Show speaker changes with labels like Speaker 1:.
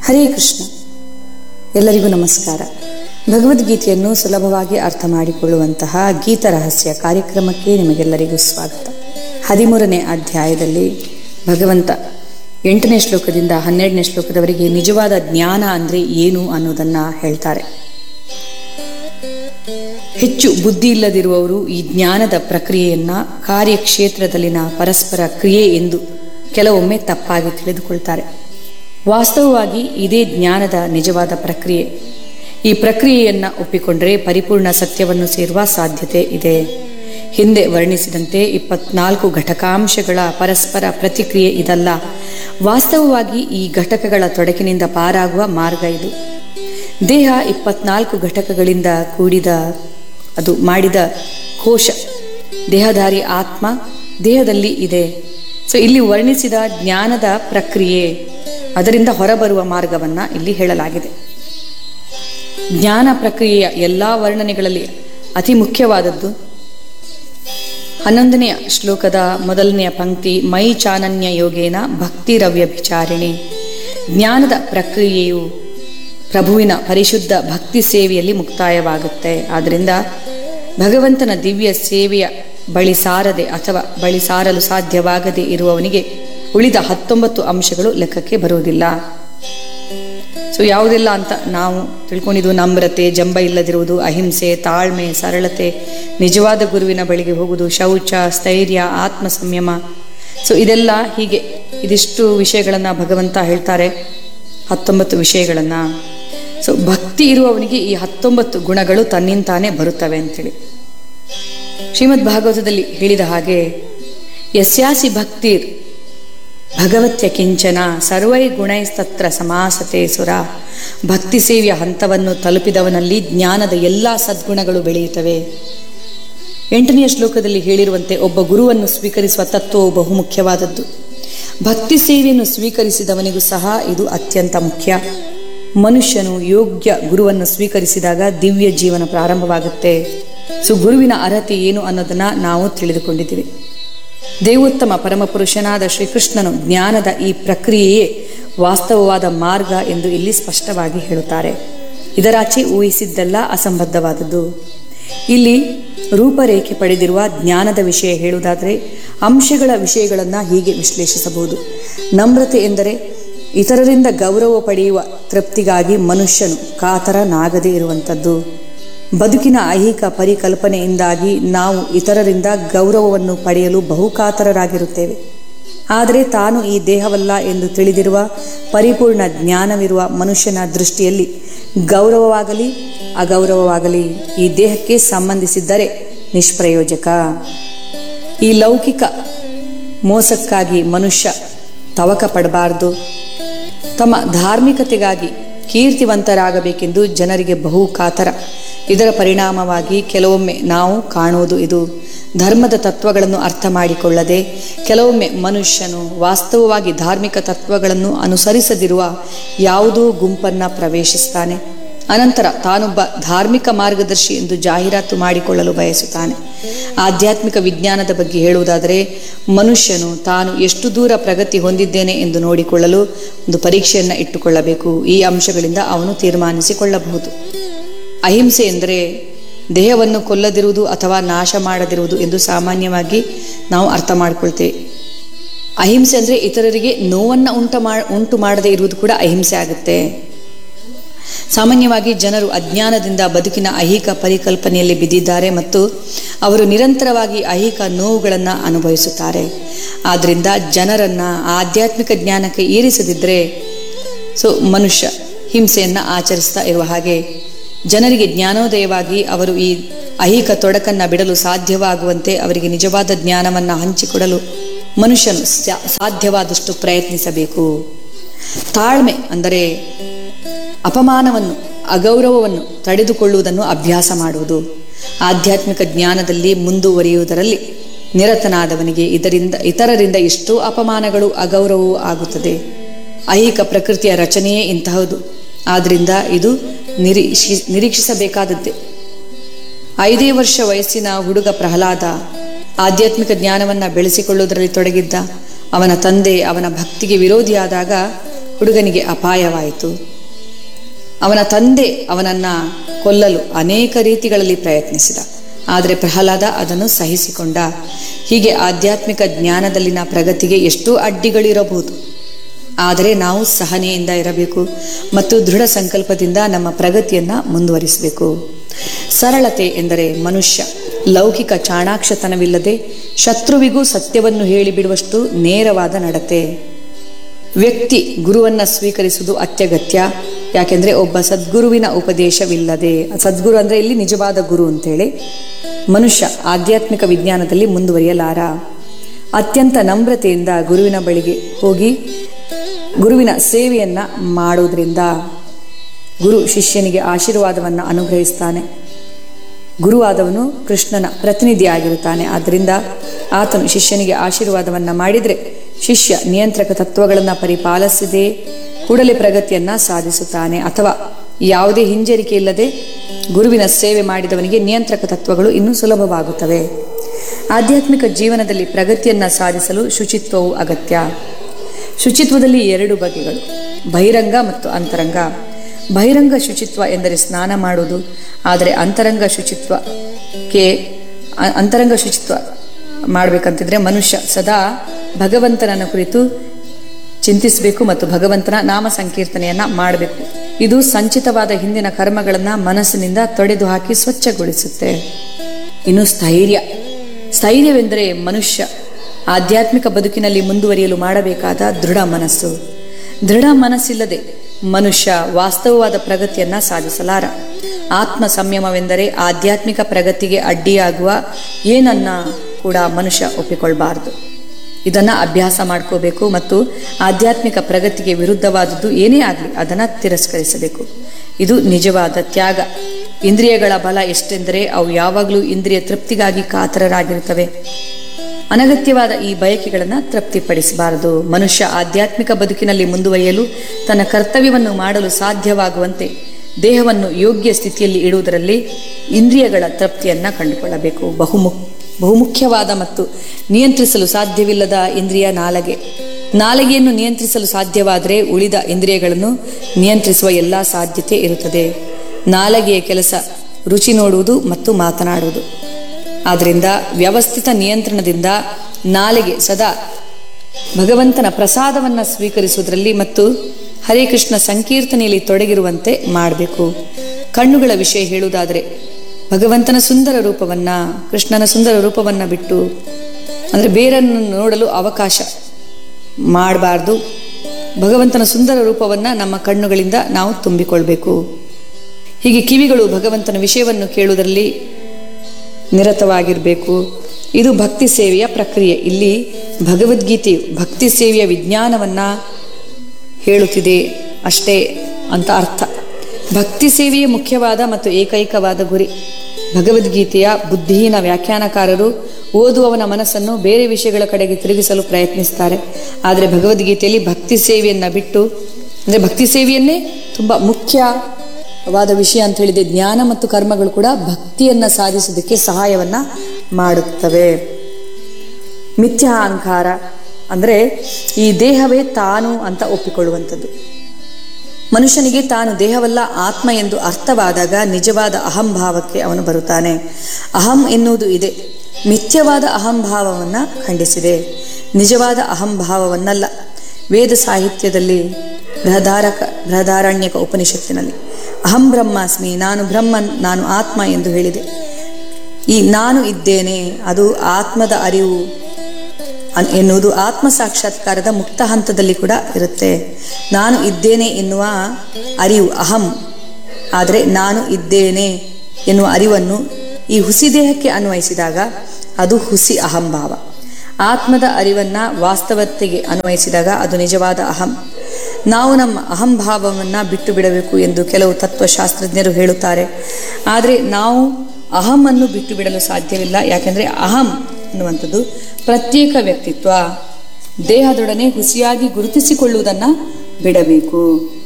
Speaker 1: ಹರೇ ಕೃಷ್ಣ ಎಲ್ಲರಿಗೂ ನಮಸ್ಕಾರ ಭಗವದ್ಗೀತೆಯನ್ನು ಸುಲಭವಾಗಿ ಅರ್ಥ ಮಾಡಿಕೊಳ್ಳುವಂತಹ ಗೀತ ರಹಸ್ಯ ಕಾರ್ಯಕ್ರಮಕ್ಕೆ ನಿಮಗೆಲ್ಲರಿಗೂ ಸ್ವಾಗತ ಹದಿಮೂರನೇ ಅಧ್ಯಾಯದಲ್ಲಿ ಭಗವಂತ ಎಂಟನೇ ಶ್ಲೋಕದಿಂದ ಹನ್ನೆರಡನೇ ಶ್ಲೋಕದವರೆಗೆ ನಿಜವಾದ ಜ್ಞಾನ ಅಂದರೆ ಏನು ಅನ್ನೋದನ್ನ ಹೇಳ್ತಾರೆ ಹೆಚ್ಚು ಬುದ್ಧಿ ಇಲ್ಲದಿರುವವರು ಈ ಜ್ಞಾನದ ಪ್ರಕ್ರಿಯೆಯನ್ನ ಕಾರ್ಯಕ್ಷೇತ್ರದಲ್ಲಿನ ಪರಸ್ಪರ ಕ್ರಿಯೆ ಎಂದು ಕೆಲವೊಮ್ಮೆ ತಪ್ಪಾಗಿ ತಿಳಿದುಕೊಳ್ತಾರೆ ವಾಸ್ತವವಾಗಿ ಇದೇ ಜ್ಞಾನದ ನಿಜವಾದ ಪ್ರಕ್ರಿಯೆ ಈ ಪ್ರಕ್ರಿಯೆಯನ್ನ ಒಪ್ಪಿಕೊಂಡ್ರೆ ಪರಿಪೂರ್ಣ ಸತ್ಯವನ್ನು ಸೇರುವ ಸಾಧ್ಯತೆ ಇದೆ ಹಿಂದೆ ವರ್ಣಿಸಿದಂತೆ ಇಪ್ಪತ್ನಾಲ್ಕು ಘಟಕಾಂಶಗಳ ಪರಸ್ಪರ ಪ್ರತಿಕ್ರಿಯೆ ಇದಲ್ಲ ವಾಸ್ತವವಾಗಿ ಈ ಘಟಕಗಳ ತೊಡಕಿನಿಂದ ಪಾರಾಗುವ ಮಾರ್ಗ ಇದು ದೇಹ ಇಪ್ಪತ್ನಾಲ್ಕು ಘಟಕಗಳಿಂದ ಕೂಡಿದ ಅದು ಮಾಡಿದ ಕೋಶ ದೇಹಧಾರಿ ಆತ್ಮ ದೇಹದಲ್ಲಿ ಇದೆ ಸೊ ಇಲ್ಲಿ ವರ್ಣಿಸಿದ ಜ್ಞಾನದ ಪ್ರಕ್ರಿಯೆ ಅದರಿಂದ ಹೊರಬರುವ ಮಾರ್ಗವನ್ನ ಇಲ್ಲಿ ಹೇಳಲಾಗಿದೆ ಜ್ಞಾನ ಪ್ರಕ್ರಿಯೆಯ ಎಲ್ಲಾ ವರ್ಣನೆಗಳಲ್ಲಿ ಅತಿ ಮುಖ್ಯವಾದದ್ದು ಹನ್ನೊಂದನೆಯ ಶ್ಲೋಕದ ಮೊದಲನೆಯ ಪಂಕ್ತಿ ಮೈ ಚಾನನ್ಯ ಯೋಗೇನ ಭಕ್ತಿರವ್ಯಭಿಚಾರಿಣಿ ಜ್ಞಾನದ ಪ್ರಕ್ರಿಯೆಯು ಪ್ರಭುವಿನ ಪರಿಶುದ್ಧ ಭಕ್ತಿ ಸೇವೆಯಲ್ಲಿ ಮುಕ್ತಾಯವಾಗುತ್ತೆ ಆದ್ದರಿಂದ ಭಗವಂತನ ದಿವ್ಯ ಸೇವೆಯ ಬಳಿ ಸಾರದೆ ಅಥವಾ ಬಳಿ ಸಾರಲು ಸಾಧ್ಯವಾಗದೆ ಇರುವವನಿಗೆ ಉಳಿದ ಹತ್ತೊಂಬತ್ತು ಅಂಶಗಳು ಲೆಕ್ಕಕ್ಕೆ ಬರುವುದಿಲ್ಲ ಸೊ ಯಾವುದೆಲ್ಲ ಅಂತ ನಾವು ತಿಳ್ಕೊಂಡಿದ್ದು ನಮ್ರತೆ ಜಂಬ ಇಲ್ಲದಿರುವುದು ಅಹಿಂಸೆ ತಾಳ್ಮೆ ಸರಳತೆ ನಿಜವಾದ ಗುರುವಿನ ಬಳಿಗೆ ಹೋಗುವುದು ಶೌಚ ಸ್ಥೈರ್ಯ ಆತ್ಮ ಸಂಯಮ ಸೊ ಇದೆಲ್ಲ ಹೀಗೆ ಇದಿಷ್ಟು ವಿಷಯಗಳನ್ನು ಭಗವಂತ ಹೇಳ್ತಾರೆ ಹತ್ತೊಂಬತ್ತು ವಿಷಯಗಳನ್ನು ಸೊ ಭಕ್ತಿ ಇರುವವನಿಗೆ ಈ ಹತ್ತೊಂಬತ್ತು ಗುಣಗಳು ತನ್ನಿಂತಾನೇ ಬರುತ್ತವೆ ಅಂತೇಳಿ ಶ್ರೀಮದ್ ಭಾಗವತದಲ್ಲಿ ಹೇಳಿದ ಹಾಗೆ ಯಸ್ಯಾಸಿ ಭಕ್ತಿರ್ ಭಗವತ್ಯ ಕಿಂಚನ ಸರ್ವೈ ಗುಣೈಸ್ತತ್ರ ಸಮಾಸತೆ ಸುರ ಭಕ್ತಿ ಸೇವೆಯ ಹಂತವನ್ನು ತಲುಪಿದವನಲ್ಲಿ ಜ್ಞಾನದ ಎಲ್ಲ ಸದ್ಗುಣಗಳು ಬೆಳೆಯುತ್ತವೆ ಎಂಟನೆಯ ಶ್ಲೋಕದಲ್ಲಿ ಹೇಳಿರುವಂತೆ ಒಬ್ಬ ಗುರುವನ್ನು ಸ್ವೀಕರಿಸುವ ತತ್ವವು ಬಹುಮುಖ್ಯವಾದದ್ದು ಭಕ್ತಿ ಸೇವೆಯನ್ನು ಸ್ವೀಕರಿಸಿದವನಿಗೂ ಸಹ ಇದು ಅತ್ಯಂತ ಮುಖ್ಯ ಮನುಷ್ಯನು ಯೋಗ್ಯ ಗುರುವನ್ನು ಸ್ವೀಕರಿಸಿದಾಗ ದಿವ್ಯ ಜೀವನ ಪ್ರಾರಂಭವಾಗುತ್ತೆ ಸೊ ಗುರುವಿನ ಅರ್ಹತೆ ಏನು ಅನ್ನೋದನ್ನ ನಾವು ತಿಳಿದುಕೊಂಡಿದ್ದೀವಿ ದೇವೋತ್ತಮ ಪರಮಪುರುಷನಾದ ಶ್ರೀಕೃಷ್ಣನು ಜ್ಞಾನದ ಈ ಪ್ರಕ್ರಿಯೆಯೇ ವಾಸ್ತವವಾದ ಮಾರ್ಗ ಎಂದು ಇಲ್ಲಿ ಸ್ಪಷ್ಟವಾಗಿ ಹೇಳುತ್ತಾರೆ ಇದರಾಚೆ ಊಹಿಸಿದ್ದೆಲ್ಲ ಅಸಂಬದ್ಧವಾದದ್ದು ಇಲ್ಲಿ ರೂಪರೇಖೆ ಪಡೆದಿರುವ ಜ್ಞಾನದ ವಿಷಯ ಹೇಳುವುದಾದರೆ ಅಂಶಗಳ ವಿಷಯಗಳನ್ನು ಹೀಗೆ ವಿಶ್ಲೇಷಿಸಬಹುದು ನಮ್ರತೆ ಎಂದರೆ ಇತರರಿಂದ ಗೌರವ ಪಡೆಯುವ ತೃಪ್ತಿಗಾಗಿ ಮನುಷ್ಯನು ಕಾತರನಾಗದೇ ಇರುವಂಥದ್ದು ಬದುಕಿನ ಐಹಿಕ ಪರಿಕಲ್ಪನೆಯಿಂದಾಗಿ ನಾವು ಇತರರಿಂದ ಗೌರವವನ್ನು ಪಡೆಯಲು ಬಹುಕಾತರರಾಗಿರುತ್ತೇವೆ ಆದರೆ ತಾನು ಈ ದೇಹವಲ್ಲ ಎಂದು ತಿಳಿದಿರುವ ಪರಿಪೂರ್ಣ ಜ್ಞಾನವಿರುವ ಮನುಷ್ಯನ ದೃಷ್ಟಿಯಲ್ಲಿ ಗೌರವವಾಗಲಿ ಅಗೌರವವಾಗಲಿ ಈ ದೇಹಕ್ಕೆ ಸಂಬಂಧಿಸಿದ್ದರೆ ನಿಷ್ಪ್ರಯೋಜಕ ಈ ಲೌಕಿಕ ಮೋಸಕ್ಕಾಗಿ ಮನುಷ್ಯ ತವಕ ಪಡಬಾರದು ತಮ್ಮ ಧಾರ್ಮಿಕತೆಗಾಗಿ ಕೀರ್ತಿವಂತರಾಗಬೇಕೆಂದು ಜನರಿಗೆ ಬಹು ಕಾತರ ಇದರ ಪರಿಣಾಮವಾಗಿ ಕೆಲವೊಮ್ಮೆ ನಾವು ಕಾಣುವುದು ಇದು ಧರ್ಮದ ತತ್ವಗಳನ್ನು ಅರ್ಥ ಮಾಡಿಕೊಳ್ಳದೆ ಕೆಲವೊಮ್ಮೆ ಮನುಷ್ಯನು ವಾಸ್ತವವಾಗಿ ಧಾರ್ಮಿಕ ತತ್ವಗಳನ್ನು ಅನುಸರಿಸದಿರುವ ಯಾವುದೋ ಗುಂಪನ್ನು ಪ್ರವೇಶಿಸ್ತಾನೆ ಅನಂತರ ತಾನೊಬ್ಬ ಧಾರ್ಮಿಕ ಮಾರ್ಗದರ್ಶಿ ಎಂದು ಜಾಹೀರಾತು ಮಾಡಿಕೊಳ್ಳಲು ಬಯಸುತ್ತಾನೆ ಆಧ್ಯಾತ್ಮಿಕ ವಿಜ್ಞಾನದ ಬಗ್ಗೆ ಹೇಳುವುದಾದರೆ ಮನುಷ್ಯನು ತಾನು ಎಷ್ಟು ದೂರ ಪ್ರಗತಿ ಹೊಂದಿದ್ದೇನೆ ಎಂದು ನೋಡಿಕೊಳ್ಳಲು ಒಂದು ಪರೀಕ್ಷೆಯನ್ನು ಇಟ್ಟುಕೊಳ್ಳಬೇಕು ಈ ಅಂಶಗಳಿಂದ ಅವನು ತೀರ್ಮಾನಿಸಿಕೊಳ್ಳಬಹುದು ಅಹಿಂಸೆ ಎಂದರೆ ದೇಹವನ್ನು ಕೊಲ್ಲದಿರುವುದು ಅಥವಾ ನಾಶ ಮಾಡದಿರುವುದು ಎಂದು ಸಾಮಾನ್ಯವಾಗಿ ನಾವು ಅರ್ಥ ಮಾಡಿಕೊಳ್ತೇವೆ ಅಹಿಂಸೆ ಅಂದರೆ ಇತರರಿಗೆ ನೋವನ್ನು ಉಂಟ ಮಾ ಉಂಟು ಮಾಡದೇ ಇರುವುದು ಕೂಡ ಅಹಿಂಸೆ ಆಗುತ್ತೆ ಸಾಮಾನ್ಯವಾಗಿ ಜನರು ಅಜ್ಞಾನದಿಂದ ಬದುಕಿನ ಐಹಿಕ ಪರಿಕಲ್ಪನೆಯಲ್ಲಿ ಬಿದ್ದಿದ್ದಾರೆ ಮತ್ತು ಅವರು ನಿರಂತರವಾಗಿ ಐಹಿಕ ನೋವುಗಳನ್ನು ಅನುಭವಿಸುತ್ತಾರೆ ಆದ್ದರಿಂದ ಜನರನ್ನು ಆಧ್ಯಾತ್ಮಿಕ ಜ್ಞಾನಕ್ಕೆ ಏರಿಸದಿದ್ದರೆ ಸೊ ಮನುಷ್ಯ ಹಿಂಸೆಯನ್ನು ಆಚರಿಸ್ತಾ ಇರುವ ಹಾಗೆ ಜನರಿಗೆ ಜ್ಞಾನೋದಯವಾಗಿ ಅವರು ಈ ಐಹಿಕ ತೊಡಕನ್ನು ಬಿಡಲು ಸಾಧ್ಯವಾಗುವಂತೆ ಅವರಿಗೆ ನಿಜವಾದ ಜ್ಞಾನವನ್ನು ಹಂಚಿಕೊಡಲು ಮನುಷ್ಯನು ಸಾಧ್ಯವಾದಷ್ಟು ಪ್ರಯತ್ನಿಸಬೇಕು ತಾಳ್ಮೆ ಅಂದರೆ ಅಪಮಾನವನ್ನು ಅಗೌರವವನ್ನು ತಡೆದುಕೊಳ್ಳುವುದನ್ನು ಅಭ್ಯಾಸ ಮಾಡುವುದು ಆಧ್ಯಾತ್ಮಿಕ ಜ್ಞಾನದಲ್ಲಿ ಮುಂದುವರಿಯುವುದರಲ್ಲಿ ನಿರತನಾದವನಿಗೆ ಇದರಿಂದ ಇತರರಿಂದ ಎಷ್ಟೋ ಅಪಮಾನಗಳು ಅಗೌರವವೂ ಆಗುತ್ತದೆ ಐಹಿಕ ಪ್ರಕೃತಿಯ ರಚನೆಯೇ ಇಂತಹದು ಆದ್ದರಿಂದ ಇದು ನಿರೀಕ್ಷಿ ನಿರೀಕ್ಷಿಸಬೇಕಾದದ್ದೇ ಐದೇ ವರ್ಷ ವಯಸ್ಸಿನ ಹುಡುಗ ಪ್ರಹ್ಲಾದ ಆಧ್ಯಾತ್ಮಿಕ ಜ್ಞಾನವನ್ನು ಬೆಳೆಸಿಕೊಳ್ಳುವುದರಲ್ಲಿ ತೊಡಗಿದ್ದ ಅವನ ತಂದೆ ಅವನ ಭಕ್ತಿಗೆ ವಿರೋಧಿಯಾದಾಗ ಹುಡುಗನಿಗೆ ಅಪಾಯವಾಯಿತು ಅವನ ತಂದೆ ಅವನನ್ನ ಕೊಲ್ಲಲು ಅನೇಕ ರೀತಿಗಳಲ್ಲಿ ಪ್ರಯತ್ನಿಸಿದ ಆದರೆ ಪ್ರಹ್ಲಾದ ಅದನ್ನು ಸಹಿಸಿಕೊಂಡ ಹೀಗೆ ಆಧ್ಯಾತ್ಮಿಕ ಜ್ಞಾನದಲ್ಲಿನ ಪ್ರಗತಿಗೆ ಎಷ್ಟೋ ಅಡ್ಡಿಗಳಿರಬಹುದು ಆದರೆ ನಾವು ಸಹನೆಯಿಂದ ಇರಬೇಕು ಮತ್ತು ದೃಢ ಸಂಕಲ್ಪದಿಂದ ನಮ್ಮ ಪ್ರಗತಿಯನ್ನ ಮುಂದುವರಿಸಬೇಕು ಸರಳತೆ ಎಂದರೆ ಮನುಷ್ಯ ಲೌಕಿಕ ಚಾಣಾಕ್ಷತನವಿಲ್ಲದೆ ಶತ್ರುವಿಗೂ ಸತ್ಯವನ್ನು ಹೇಳಿಬಿಡುವಷ್ಟು ನೇರವಾದ ನಡತೆ ವ್ಯಕ್ತಿ ಗುರುವನ್ನ ಸ್ವೀಕರಿಸುವುದು ಅತ್ಯಗತ್ಯ ಯಾಕೆಂದ್ರೆ ಒಬ್ಬ ಸದ್ಗುರುವಿನ ಉಪದೇಶವಿಲ್ಲದೆ ಸದ್ಗುರು ಅಂದ್ರೆ ಇಲ್ಲಿ ನಿಜವಾದ ಗುರು ಅಂತೇಳಿ ಮನುಷ್ಯ ಆಧ್ಯಾತ್ಮಿಕ ವಿಜ್ಞಾನದಲ್ಲಿ ಮುಂದುವರಿಯಲಾರ ಅತ್ಯಂತ ನಮ್ರತೆಯಿಂದ ಗುರುವಿನ ಬಳಿಗೆ ಹೋಗಿ ಗುರುವಿನ ಸೇವೆಯನ್ನ ಮಾಡುವುದರಿಂದ ಗುರು ಶಿಷ್ಯನಿಗೆ ಆಶೀರ್ವಾದವನ್ನು ಅನುಗ್ರಹಿಸ್ತಾನೆ ಗುರುವಾದವನು ಕೃಷ್ಣನ ಪ್ರತಿನಿಧಿಯಾಗಿರುತ್ತಾನೆ ಆದ್ದರಿಂದ ಆತನು ಶಿಷ್ಯನಿಗೆ ಆಶೀರ್ವಾದವನ್ನ ಮಾಡಿದರೆ ಶಿಷ್ಯ ನಿಯಂತ್ರಕ ತತ್ವಗಳನ್ನು ಪರಿಪಾಲಿಸದೆ ಕೂಡಲೇ ಪ್ರಗತಿಯನ್ನ ಸಾಧಿಸುತ್ತಾನೆ ಅಥವಾ ಯಾವುದೇ ಹಿಂಜರಿಕೆ ಇಲ್ಲದೆ ಗುರುವಿನ ಸೇವೆ ಮಾಡಿದವನಿಗೆ ನಿಯಂತ್ರಕ ತತ್ವಗಳು ಇನ್ನೂ ಸುಲಭವಾಗುತ್ತವೆ ಆಧ್ಯಾತ್ಮಿಕ ಜೀವನದಲ್ಲಿ ಪ್ರಗತಿಯನ್ನ ಸಾಧಿಸಲು ಶುಚಿತ್ವವು ಅಗತ್ಯ ಶುಚಿತ್ವದಲ್ಲಿ ಎರಡು ಬಗೆಗಳು ಬಹಿರಂಗ ಮತ್ತು ಅಂತರಂಗ ಬಹಿರಂಗ ಶುಚಿತ್ವ ಎಂದರೆ ಸ್ನಾನ ಮಾಡುವುದು ಆದರೆ ಅಂತರಂಗ ಶುಚಿತ್ವಕ್ಕೆ ಅ- ಅಂತರಂಗ ಶುಚಿತ್ವ ಮಾಡಬೇಕಂತಿದ್ರೆ ಮನುಷ್ಯ ಸದಾ ಭಗವಂತನನ್ನ ಕುರಿತು ಚಿಂತಿಸಬೇಕು ಮತ್ತು ಭಗವಂತನ ನಾಮ ಸಂಕೀರ್ತನೆಯನ್ನ ಮಾಡಬೇಕು ಇದು ಸಂಚಿತವಾದ ಹಿಂದಿನ ಕರ್ಮಗಳನ್ನ ಮನಸ್ಸಿನಿಂದ ತೊಡೆದು ಹಾಕಿ ಸ್ವಚ್ಛಗೊಳಿಸುತ್ತೆ ಇನ್ನು ಸ್ಥೈರ್ಯ ಸ್ಥೈರ್ಯವೆಂದರೆ ಮನುಷ್ಯ ಆಧ್ಯಾತ್ಮಿಕ ಬದುಕಿನಲ್ಲಿ ಮುಂದುವರಿಯಲು ಮಾಡಬೇಕಾದ ದೃಢ ಮನಸ್ಸು ದೃಢ ಮನಸ್ಸಿಲ್ಲದೆ ಮನುಷ್ಯ ವಾಸ್ತವವಾದ ಪ್ರಗತಿಯನ್ನ ಸಾಧಿಸಲಾರ ಆತ್ಮ ಸಂಯಮವೆಂದರೆ ಆಧ್ಯಾತ್ಮಿಕ ಪ್ರಗತಿಗೆ ಅಡ್ಡಿಯಾಗುವ ಏನನ್ನ ಕೂಡ ಮನುಷ್ಯ ಒಪ್ಪಿಕೊಳ್ಬಾರದು ಇದನ್ನ ಅಭ್ಯಾಸ ಮಾಡ್ಕೋಬೇಕು ಮತ್ತು ಆಧ್ಯಾತ್ಮಿಕ ಪ್ರಗತಿಗೆ ವಿರುದ್ಧವಾದದ್ದು ಏನೇ ಆಗಲಿ ಅದನ್ನ ತಿರಸ್ಕರಿಸಬೇಕು ಇದು ನಿಜವಾದ ತ್ಯಾಗ ಇಂದ್ರಿಯಗಳ ಬಲ ಎಷ್ಟೆಂದರೆ ಅವು ಯಾವಾಗಲೂ ಇಂದ್ರಿಯ ತೃಪ್ತಿಗಾಗಿ ಕಾತರರಾಗಿರುತ್ತವೆ ಅನಗತ್ಯವಾದ ಈ ಬಯಕೆಗಳನ್ನು ತೃಪ್ತಿಪಡಿಸಬಾರದು ಮನುಷ್ಯ ಆಧ್ಯಾತ್ಮಿಕ ಬದುಕಿನಲ್ಲಿ ಮುಂದುವರಿಯಲು ತನ್ನ ಕರ್ತವ್ಯವನ್ನು ಮಾಡಲು ಸಾಧ್ಯವಾಗುವಂತೆ ದೇಹವನ್ನು ಯೋಗ್ಯ ಸ್ಥಿತಿಯಲ್ಲಿ ಇಡುವುದರಲ್ಲಿ ಇಂದ್ರಿಯಗಳ ತೃಪ್ತಿಯನ್ನ ಕಂಡುಕೊಳ್ಳಬೇಕು ಬಹುಮು ಬಹುಮುಖ್ಯವಾದ ಮತ್ತು ನಿಯಂತ್ರಿಸಲು ಸಾಧ್ಯವಿಲ್ಲದ ಇಂದ್ರಿಯ ನಾಲಗೆ ನಾಲಗೆಯನ್ನು ನಿಯಂತ್ರಿಸಲು ಸಾಧ್ಯವಾದರೆ ಉಳಿದ ಇಂದ್ರಿಯಗಳನ್ನು ನಿಯಂತ್ರಿಸುವ ಎಲ್ಲ ಸಾಧ್ಯತೆ ಇರುತ್ತದೆ ನಾಲಗೆಯ ಕೆಲಸ ರುಚಿ ನೋಡುವುದು ಮತ್ತು ಮಾತನಾಡುವುದು ಆದ್ದರಿಂದ ವ್ಯವಸ್ಥಿತ ನಿಯಂತ್ರಣದಿಂದ ನಾಲೆಗೆ ಸದಾ ಭಗವಂತನ ಪ್ರಸಾದವನ್ನು ಸ್ವೀಕರಿಸುವುದರಲ್ಲಿ ಮತ್ತು ಹರೇ ಕೃಷ್ಣ ಸಂಕೀರ್ತನೆಯಲ್ಲಿ ತೊಡಗಿರುವಂತೆ ಮಾಡಬೇಕು ಕಣ್ಣುಗಳ ವಿಷಯ ಹೇಳುವುದಾದರೆ ಭಗವಂತನ ಸುಂದರ ರೂಪವನ್ನ ಕೃಷ್ಣನ ಸುಂದರ ರೂಪವನ್ನ ಬಿಟ್ಟು ಅಂದರೆ ಬೇರನ್ನು ನೋಡಲು ಅವಕಾಶ ಮಾಡಬಾರ್ದು ಭಗವಂತನ ಸುಂದರ ರೂಪವನ್ನ ನಮ್ಮ ಕಣ್ಣುಗಳಿಂದ ನಾವು ತುಂಬಿಕೊಳ್ಬೇಕು ಹೀಗೆ ಕಿವಿಗಳು ಭಗವಂತನ ವಿಷಯವನ್ನು ಕೇಳುವುದರಲ್ಲಿ ನಿರತವಾಗಿರಬೇಕು ಇದು ಭಕ್ತಿ ಸೇವೆಯ ಪ್ರಕ್ರಿಯೆ ಇಲ್ಲಿ ಭಗವದ್ಗೀತೆಯು ಭಕ್ತಿ ಸೇವೆಯ ವಿಜ್ಞಾನವನ್ನ ಹೇಳುತ್ತಿದೆ ಅಷ್ಟೇ ಅಂತ ಅರ್ಥ ಭಕ್ತಿ ಸೇವೆಯೇ ಮುಖ್ಯವಾದ ಮತ್ತು ಏಕೈಕವಾದ ಗುರಿ ಭಗವದ್ಗೀತೆಯ ಬುದ್ಧಿಹೀನ ವ್ಯಾಖ್ಯಾನಕಾರರು ಓದುವವನ ಮನಸ್ಸನ್ನು ಬೇರೆ ವಿಷಯಗಳ ಕಡೆಗೆ ತಿರುಗಿಸಲು ಪ್ರಯತ್ನಿಸ್ತಾರೆ ಆದರೆ ಭಗವದ್ಗೀತೆಯಲ್ಲಿ ಭಕ್ತಿ ಸೇವೆಯನ್ನ ಬಿಟ್ಟು ಅಂದರೆ ಭಕ್ತಿ ಸೇವೆಯನ್ನೇ ತುಂಬ ಮುಖ್ಯವಾದ ವಿಷಯ ಅಂತ ಹೇಳಿದೆ ಜ್ಞಾನ ಮತ್ತು ಕರ್ಮಗಳು ಕೂಡ ಭಕ್ತಿಯನ್ನ ಸಾಧಿಸೋದಕ್ಕೆ ಸಹಾಯವನ್ನ ಮಾಡುತ್ತವೆ ಮಿಥ್ಯಾ ಅಹಂಕಾರ ಅಂದರೆ ಈ ದೇಹವೇ ತಾನು ಅಂತ ಒಪ್ಪಿಕೊಳ್ಳುವಂಥದ್ದು ಮನುಷ್ಯನಿಗೆ ತಾನು ದೇಹವಲ್ಲ ಆತ್ಮ ಎಂದು ಅರ್ಥವಾದಾಗ ನಿಜವಾದ ಅಹಂಭಾವಕ್ಕೆ ಅವನು ಬರುತ್ತಾನೆ ಅಹಂ ಎನ್ನುವುದು ಇದೆ ಮಿಥ್ಯವಾದ ಅಹಂಭಾವವನ್ನು ಖಂಡಿಸಿದೆ ನಿಜವಾದ ಅಹಂಭಾವವನ್ನಲ್ಲ ವೇದ ಸಾಹಿತ್ಯದಲ್ಲಿ ಬೃಹದಾರಕ ಬೃಹದಾರಣ್ಯಕ ಉಪನಿಷತ್ತಿನಲ್ಲಿ ಅಹಂ ಬ್ರಹ್ಮಾಸ್ಮಿ ನಾನು ಬ್ರಹ್ಮನ್ ನಾನು ಆತ್ಮ ಎಂದು ಹೇಳಿದೆ ಈ ನಾನು ಇದ್ದೇನೆ ಅದು ಆತ್ಮದ ಅರಿವು ಅನ್- ಎನ್ನುವುದು ಆತ್ಮ ಸಾಕ್ಷಾತ್ಕಾರದ ಮುಕ್ತ ಹಂತದಲ್ಲಿ ಕೂಡ ಇರುತ್ತೆ ನಾನು ಇದ್ದೇನೆ ಎನ್ನುವ ಅರಿವು ಅಹಂ ಆದರೆ ನಾನು ಇದ್ದೇನೆ ಎನ್ನುವ ಅರಿವನ್ನು ಈ ಹುಸಿ ದೇಹಕ್ಕೆ ಅನ್ವಯಿಸಿದಾಗ ಅದು ಹುಸಿ ಅಹಂಭಾವ ಆತ್ಮದ ಅರಿವನ್ನ ವಾಸ್ತವತೆಗೆ ಅನ್ವಯಿಸಿದಾಗ ಅದು ನಿಜವಾದ ಅಹಂ ನಾವು ನಮ್ಮ ಅಹಂಭಾವವನ್ನು ಬಿಟ್ಟು ಬಿಡಬೇಕು ಎಂದು ಕೆಲವು ತತ್ವಶಾಸ್ತ್ರಜ್ಞರು ಹೇಳುತ್ತಾರೆ ಆದರೆ ನಾವು ಅಹಮನ್ನು ಬಿಟ್ಟು ಬಿಡಲು ಸಾಧ್ಯವಿಲ್ಲ ಯಾಕೆಂದರೆ ಅಹಂ ಅನ್ನುವಂಥದ್ದು ಪ್ರತ್ಯೇಕ ವ್ಯಕ್ತಿತ್ವ ದೇಹದೊಡನೆ ಹುಸಿಯಾಗಿ ಗುರುತಿಸಿಕೊಳ್ಳುವುದನ್ನು ಬಿಡಬೇಕು